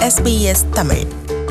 SBS Tamil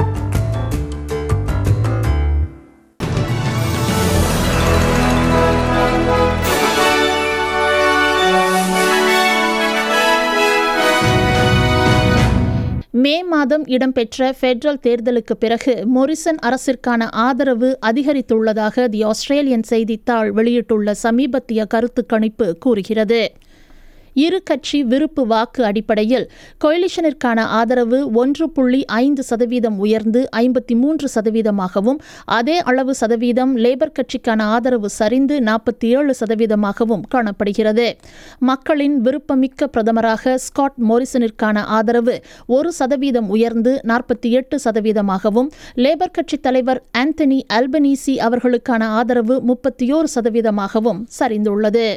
மே மாதம் இடம்பெற்ற federal தேர்தலுக்கு பிறகு மொரிசன் அரசிற்கான ஆதரவு அதிகரித்துள்ளதாக தி ஆஸ்திரேலியன் செய்தித்தாள் வெளியிட்டுள்ள சமீபத்திய கருத்து கணிப்பு கூறுகிறது இரு கட்சி விருப்பு வாக்கு அடிப்படையில் கொயிலிஷனிற்கான ஆதரவு ஒன்று புள்ளி ஐந்து சதவீதம் உயர்ந்து ஐம்பத்தி மூன்று சதவீதமாகவும் அதே அளவு சதவீதம் லேபர் கட்சிக்கான ஆதரவு சரிந்து நாற்பத்தி ஏழு சதவீதமாகவும் காணப்படுகிறது மக்களின் விருப்பமிக்க பிரதமராக ஸ்காட் மோரிசனிற்கான ஆதரவு ஒரு சதவீதம் உயர்ந்து நாற்பத்தி எட்டு சதவீதமாகவும் லேபர் கட்சி தலைவர் ஆந்தனி அல்பனீசி அவர்களுக்கான ஆதரவு முப்பத்தியோரு சதவீதமாகவும் சரிந்துள்ளது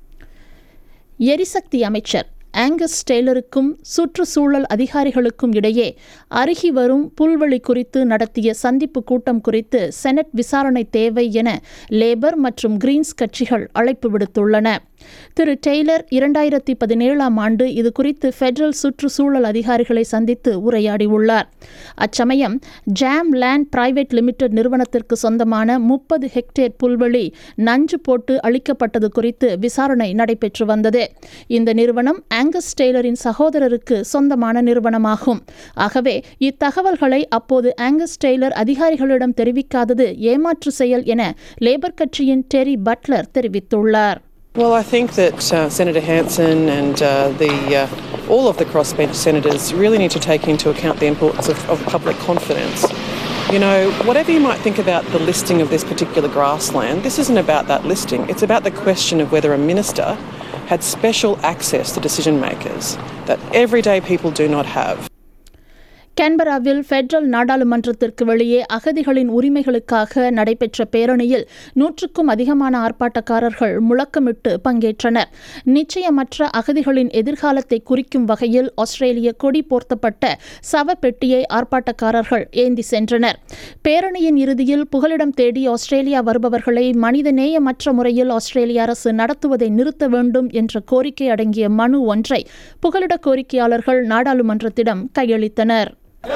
எரிசக்தி அமைச்சர் ஆங்கஸ் டெய்லருக்கும் சுற்றுச்சூழல் அதிகாரிகளுக்கும் இடையே அருகி வரும் புல்வெளி குறித்து நடத்திய சந்திப்பு கூட்டம் குறித்து செனட் விசாரணை தேவை என லேபர் மற்றும் கிரீன்ஸ் கட்சிகள் அழைப்பு விடுத்துள்ளன திரு டெய்லர் இரண்டாயிரத்தி பதினேழாம் ஆண்டு இது குறித்து ஃபெடரல் சுற்றுச்சூழல் அதிகாரிகளை சந்தித்து உரையாடியுள்ளார் அச்சமயம் ஜாம் லேண்ட் பிரைவேட் லிமிடெட் நிறுவனத்திற்கு சொந்தமான முப்பது ஹெக்டேர் புல்வெளி நஞ்சு போட்டு அளிக்கப்பட்டது குறித்து விசாரணை நடைபெற்று வந்தது இந்த நிறுவனம் ஆங்கஸ் டெய்லரின் சகோதரருக்கு சொந்தமான நிறுவனமாகும் ஆகவே இத்தகவல்களை அப்போது ஆங்கஸ் டெய்லர் அதிகாரிகளிடம் தெரிவிக்காதது ஏமாற்று செயல் என லேபர் கட்சியின் டெரி பட்லர் தெரிவித்துள்ளார் Well, I think that uh, Senator Hanson and uh, the uh, all of the crossbench senators really need to take into account the importance of, of public confidence. You know, whatever you might think about the listing of this particular grassland, this isn't about that listing. It's about the question of whether a minister had special access to decision makers that everyday people do not have. கேன்பராவில் federal நாடாளுமன்றத்திற்கு வெளியே அகதிகளின் உரிமைகளுக்காக நடைபெற்ற பேரணியில் நூற்றுக்கும் அதிகமான ஆர்ப்பாட்டக்காரர்கள் முழக்கமிட்டு பங்கேற்றனர் நிச்சயமற்ற அகதிகளின் எதிர்காலத்தை குறிக்கும் வகையில் ஆஸ்திரேலிய கொடி போர்த்தப்பட்ட சவ பெட்டியை ஆர்ப்பாட்டக்காரர்கள் ஏந்தி சென்றனர் பேரணியின் இறுதியில் புகலிடம் தேடி ஆஸ்திரேலியா வருபவர்களை மனிதநேயமற்ற முறையில் ஆஸ்திரேலிய அரசு நடத்துவதை நிறுத்த வேண்டும் என்ற கோரிக்கை அடங்கிய மனு ஒன்றை புகலிட கோரிக்கையாளர்கள் நாடாளுமன்றத்திடம் கையளித்தனர்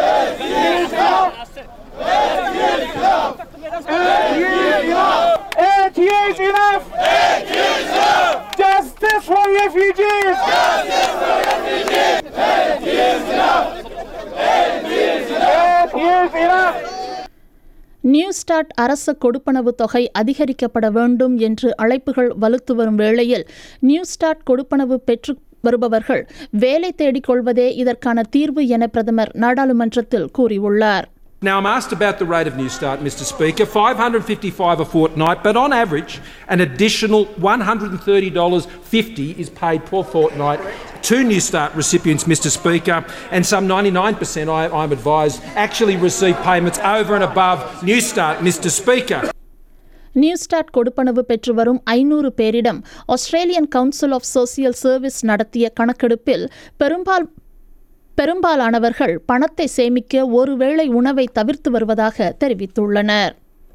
Eight years enough! Eight years enough! Justice for refugees! Justice for refugees! Eight years enough! Eight years enough! Eight years enough! New Start அரச கொடுப்பனவு தொகை அதிகரிக்கப்பட வேண்டும் என்று அழைப்புகள் வலுத்து வரும் வேளையில் நியூ ஸ்டார்ட் கொடுப்பனவு பெற்று வருபவர்கள் வேலை தேடிக் கொள்வதே இதற்கான தீர்வு என பிரதமர் நாடாளுமன்றத்தில் கூறியுள்ளார் Now, I'm asked about the rate of New Start, Mr. Speaker. 555 a fortnight, but on average, an additional $130.50 is paid per fortnight to New Start recipients, Mr. Speaker, and some 99%, I, I'm advised, actually receive payments over and above New Start, Mr. Speaker. New Start கொடுப்பனவு பெற்று வரும் ஐநூறு பேரிடம் Australian Council of Social Service நடத்திய கணக்கெடுப்பில் பெரும்பால் பெரும்பாலானவர்கள் பணத்தை சேமிக்க ஒருவேளை உணவை தவிர்த்து வருவதாக தெரிவித்துள்ளனர்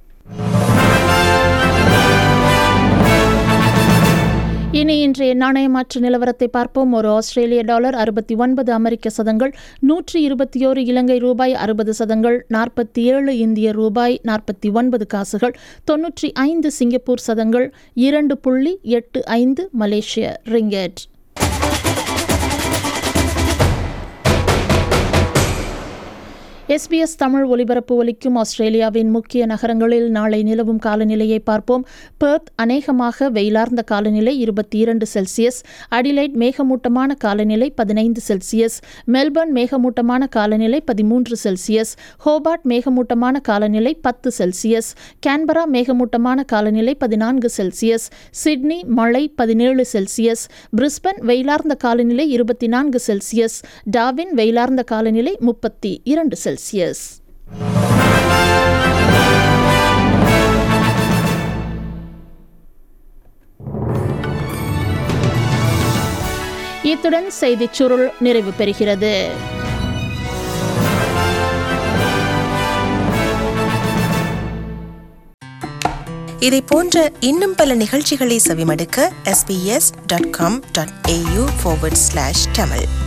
இனி இன்றைய நாணய மாற்று நிலவரத்தை பார்ப்போம் ஒரு ஆஸ்திரேலிய டாலர் அறுபத்தி ஒன்பது அமெரிக்க சதங்கள் நூற்றி இருபத்தி ஓரு இலங்கை ரூபாய் அறுபது சதங்கள் நாற்பத்தி ஏழு இந்திய ரூபாய் நாற்பத்தி ஒன்பது காசுகள் தொன்னூற்றி ஐந்து சிங்கப்பூர் சதங்கள் இரண்டு புள்ளி எட்டு ஐந்து மலேசிய ரிங்கெட் எஸ்பிஎஸ் தமிழ் ஒலிபரப்பு ஒலிக்கும் ஆஸ்திரேலியாவின் முக்கிய நகரங்களில் நாளை நிலவும் காலநிலையை பார்ப்போம் பெர்த் அநேகமாக வெயிலார்ந்த காலநிலை இருபத்தி இரண்டு செல்சியஸ் அடிலைட் மேகமூட்டமான காலநிலை பதினைந்து செல்சியஸ் மெல்பர்ன் மேகமூட்டமான காலநிலை பதிமூன்று செல்சியஸ் ஹோபார்ட் மேகமூட்டமான காலநிலை பத்து செல்சியஸ் கேன்பரா மேகமூட்டமான காலநிலை பதினான்கு செல்சியஸ் சிட்னி மழை பதினேழு செல்சியஸ் பிரிஸ்பன் வெயிலார்ந்த காலநிலை இருபத்தி நான்கு செல்சியஸ் டாவின் வெயிலார்ந்த காலநிலை முப்பத்தி இரண்டு செல்சியஸ் இத்துடன் செய்திச் சுருள் நிறைவு பெறுகிறது இதை போன்ற இன்னும் பல நிகழ்ச்சிகளை செவிமடுக்க sbs.com.au forward slash tamil